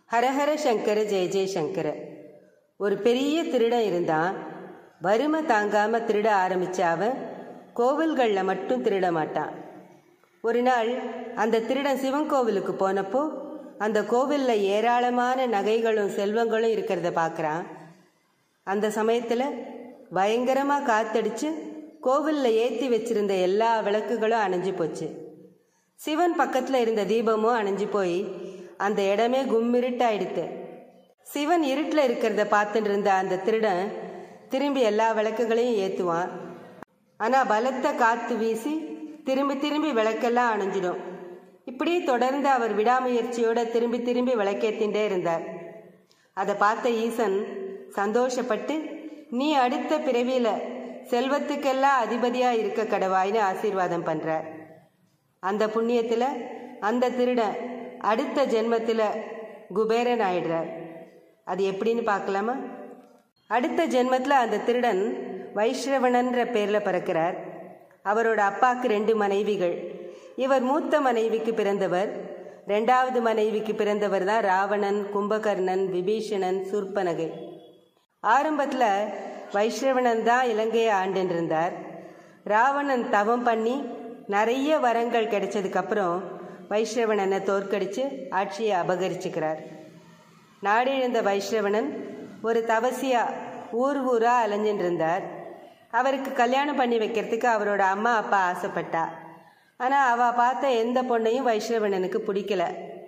ஹரஹர சங்கர ஜெய ஜெய சங்கர ஒரு பெரிய திருடன் இருந்தான் வறுமை தாங்காம திருட ஆரம்பிச்ச அவன் கோவில்களில் மட்டும் திருட மாட்டான் ஒரு நாள் அந்த திருடன் சிவன் கோவிலுக்கு போனப்போ அந்த கோவிலில் ஏராளமான நகைகளும் செல்வங்களும் இருக்கிறத பார்க்குறான் அந்த சமயத்தில் பயங்கரமாக காத்தடிச்சு கோவிலில் ஏற்றி வச்சிருந்த எல்லா விளக்குகளும் அணைஞ்சு போச்சு சிவன் பக்கத்தில் இருந்த தீபமும் அணைஞ்சு போய் அந்த இடமே கும்மிருட்டாயிடுத்து சிவன் இருட்டில் இருக்கிறத பார்த்துட்டு இருந்த அந்த திருடன் திரும்பி எல்லா விளக்குகளையும் ஏற்றுவான் ஆனால் பலத்த காற்று வீசி திரும்பி திரும்பி விளக்கெல்லாம் அணைஞ்சிடும் இப்படி தொடர்ந்து அவர் விடாமுயற்சியோட திரும்பி திரும்பி விளக்கேத்தின்றே இருந்தார் அதை பார்த்த ஈசன் சந்தோஷப்பட்டு நீ அடுத்த பிறவியில செல்வத்துக்கெல்லாம் அதிபதியா இருக்க கடவாய்னு ஆசீர்வாதம் பண்றார் அந்த புண்ணியத்துல அந்த திருடன் அடுத்த ஜென்மத்துல குபேரன் ஆயிடுறார் அது எப்படின்னு பார்க்கலாமா அடுத்த ஜென்மத்தில் அந்த திருடன் வைஷ்ரவணன்ற பேரில் பிறக்கிறார் அவரோட அப்பாவுக்கு ரெண்டு மனைவிகள் இவர் மூத்த மனைவிக்கு பிறந்தவர் ரெண்டாவது மனைவிக்கு பிறந்தவர் தான் ராவணன் கும்பகர்ணன் விபீஷணன் சூர்பனகை ஆரம்பத்தில் வைஷ்ரவணன் தான் இலங்கையை ஆண்டுன்றிருந்தார் ராவணன் தவம் பண்ணி நிறைய வரங்கள் கிடைச்சதுக்கப்புறம் வைஷ்ரவணனை தோற்கடித்து ஆட்சியை அபகரிச்சுக்கிறார் நாடிழந்த வைஷ்ரவணன் ஒரு தவசியா ஊர் ஊரா அலைஞ்சிட்டு இருந்தார் அவருக்கு கல்யாணம் பண்ணி வைக்கிறதுக்கு அவரோட அம்மா அப்பா ஆசைப்பட்டா ஆனால் அவள் பார்த்த எந்த பொண்ணையும் வைஷ்ரவணனுக்கு பிடிக்கல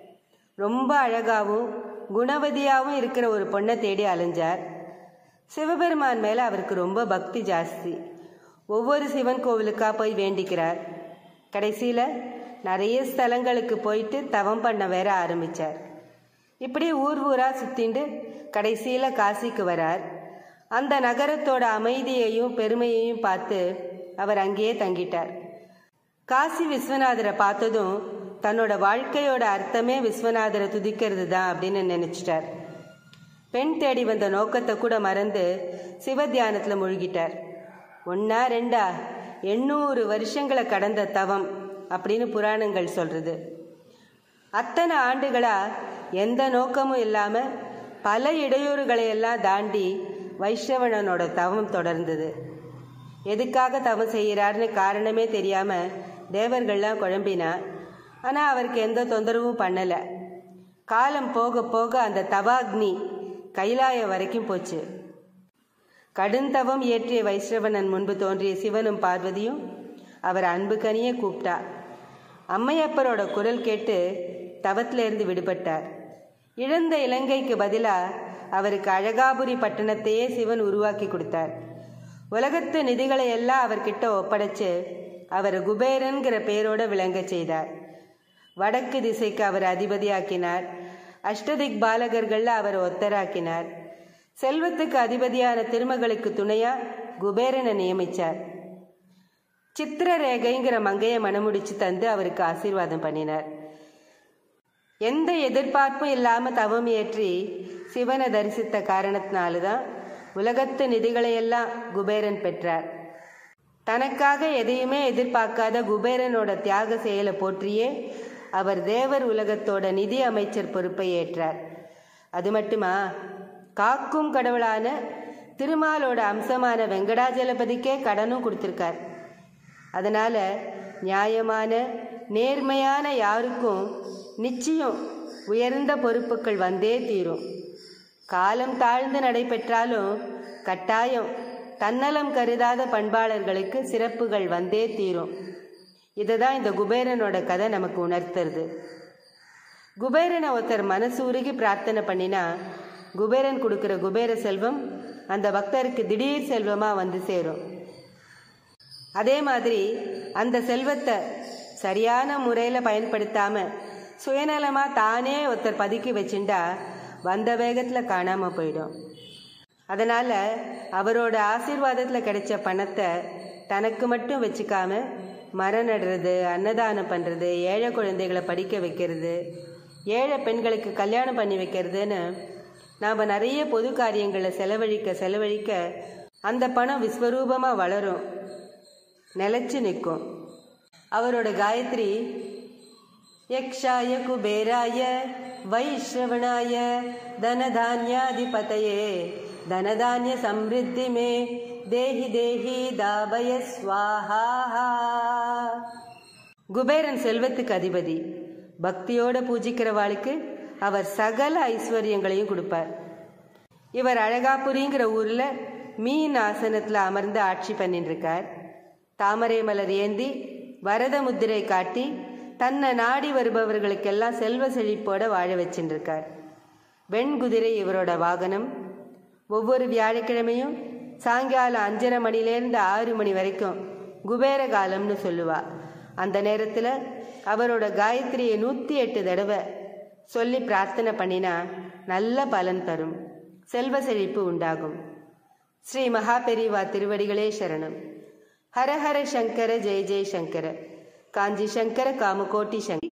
ரொம்ப அழகாகவும் குணவதியாகவும் இருக்கிற ஒரு பொண்ணை தேடி அலைஞ்சார் சிவபெருமான் மேலே அவருக்கு ரொம்ப பக்தி ஜாஸ்தி ஒவ்வொரு சிவன் கோவிலுக்காக போய் வேண்டிக்கிறார் கடைசியில் நிறைய ஸ்தலங்களுக்கு போயிட்டு தவம் பண்ண வேற ஆரம்பித்தார் இப்படி ஊர் ஊராக சுத்திண்டு கடைசியில் காசிக்கு வரார் அந்த நகரத்தோட அமைதியையும் பெருமையையும் பார்த்து அவர் அங்கேயே தங்கிட்டார் காசி விஸ்வநாதரை பார்த்ததும் தன்னோட வாழ்க்கையோட அர்த்தமே விஸ்வநாதரை துதிக்கிறது தான் அப்படின்னு நினைச்சிட்டார் பெண் தேடி வந்த நோக்கத்தை கூட மறந்து சிவ தியானத்தில் மூழ்கிட்டார் ஒன்னா ரெண்டா எண்ணூறு வருஷங்களை கடந்த தவம் அப்படின்னு புராணங்கள் சொல்றது அத்தனை ஆண்டுகளா எந்த நோக்கமும் இல்லாம பல இடையூறுகளை எல்லாம் தாண்டி வைஷ்ணவனோட தவம் தொடர்ந்தது எதுக்காக தவம் செய்கிறார்னு காரணமே தெரியாம தேவர்கள்லாம் குழம்பினா ஆனா அவருக்கு எந்த தொந்தரவும் பண்ணல காலம் போக போக அந்த தவாக்னி கைலாயம் வரைக்கும் போச்சு கடுந்தவம் இயற்றிய வைஷ்ணவனன் முன்பு தோன்றிய சிவனும் பார்வதியும் அவர் அன்பு கனிய கூப்பிட்டா அம்மையப்பரோட குரல் கேட்டு தவத்திலிருந்து விடுபட்டார் இழந்த இலங்கைக்கு பதிலா அவருக்கு அழகாபுரி பட்டணத்தையே சிவன் உருவாக்கி கொடுத்தார் உலகத்து நிதிகளை எல்லாம் அவர்கிட்ட ஒப்படைச்சு அவர் குபேரன்கிற பேரோட விளங்க செய்தார் வடக்கு திசைக்கு அவர் அதிபதியாக்கினார் அஷ்டதிக் பாலகர்கள்ல அவர் ஒத்தராக்கினார் செல்வத்துக்கு அதிபதியான திருமகளுக்கு துணையா குபேரனை நியமிச்சார் சித்திரரேகைங்கிற மங்கையை மனமுடிச்சு தந்து அவருக்கு ஆசீர்வாதம் பண்ணினார் எந்த எதிர்பார்ப்பும் இல்லாம தவம் ஏற்றி சிவனை தரிசித்த காரணத்தினால்தான் உலகத்து நிதிகளையெல்லாம் குபேரன் பெற்றார் தனக்காக எதையுமே எதிர்பார்க்காத குபேரனோட தியாக செயலை போற்றியே அவர் தேவர் உலகத்தோட நிதி அமைச்சர் பொறுப்பை ஏற்றார் அது மட்டுமா காக்கும் கடவுளான திருமாலோட அம்சமான வெங்கடாஜலபதிக்கே கடனும் கொடுத்துருக்கார் அதனால நியாயமான நேர்மையான யாருக்கும் நிச்சயம் உயர்ந்த பொறுப்புகள் வந்தே தீரும் காலம் தாழ்ந்து நடைபெற்றாலும் கட்டாயம் தன்னலம் கருதாத பண்பாளர்களுக்கு சிறப்புகள் வந்தே தீரும் இதை தான் இந்த குபேரனோட கதை நமக்கு உணர்த்துறது குபேரனை ஒருத்தர் மனசு உருகி பிரார்த்தனை பண்ணினா குபேரன் கொடுக்குற குபேர செல்வம் அந்த பக்தருக்கு திடீர் செல்வமாக வந்து சேரும் அதே மாதிரி அந்த செல்வத்தை சரியான முறையில் பயன்படுத்தாம சுயநலமாக தானே ஒருத்தர் பதுக்கி வச்சுட்டா வந்த வேகத்தில் காணாமல் போயிடும் அதனால் அவரோட ஆசீர்வாதத்தில் கிடைச்ச பணத்தை தனக்கு மட்டும் வச்சுக்காம மரம் நடுறது அன்னதானம் பண்ணுறது ஏழை குழந்தைகளை படிக்க வைக்கிறது ஏழை பெண்களுக்கு கல்யாணம் பண்ணி வைக்கிறதுன்னு நாம் நிறைய பொது காரியங்களை செலவழிக்க செலவழிக்க அந்த பணம் விஸ்வரூபமாக வளரும் நிலச்சி நிற்கும் அவரோட காயத்ரி यक्षाय कुबेराय वैश्रवणाय धनधान्याधिपतये धनधान्यसमृद्धि मे देहि देहि दाபய ஸ்வாஹா குபேரன் செல்வத்துக்கு அதிபதி பக்தியோட பூஜிக்கிறவாளுக்கு அவர் சகல ஐஸ்வர்யங்களையும் கொடுப்பார் இவர் அழகாபுரிங்கிற ஊர்ல மீன் ஆசனத்துல அமர்ந்து ஆட்சி பண்ணிட்டு இருக்கார் தாமரை மலர் ஏந்தி வரத முத்திரை காட்டி தன்னை நாடி வருபவர்களுக்கெல்லாம் செல்வ செழிப்போட வாழ வச்சுட்டு இருக்கார் வெண்குதிரை இவரோட வாகனம் ஒவ்வொரு வியாழக்கிழமையும் சாயங்காலம் அஞ்சரை மணிலேருந்து ஆறு மணி வரைக்கும் குபேர காலம்னு சொல்லுவா அந்த நேரத்தில் அவரோட காயத்ரியை நூற்றி எட்டு தடவை சொல்லி பிரார்த்தனை பண்ணினா நல்ல பலன் தரும் செல்வ செழிப்பு உண்டாகும் ஸ்ரீ மகாபெரிவா திருவடிகளே சரணம் ஹர ஹர சங்கர ஜெய ஜெய சங்கர காஞ்சி சங்கர காமகோட்டி சங்கர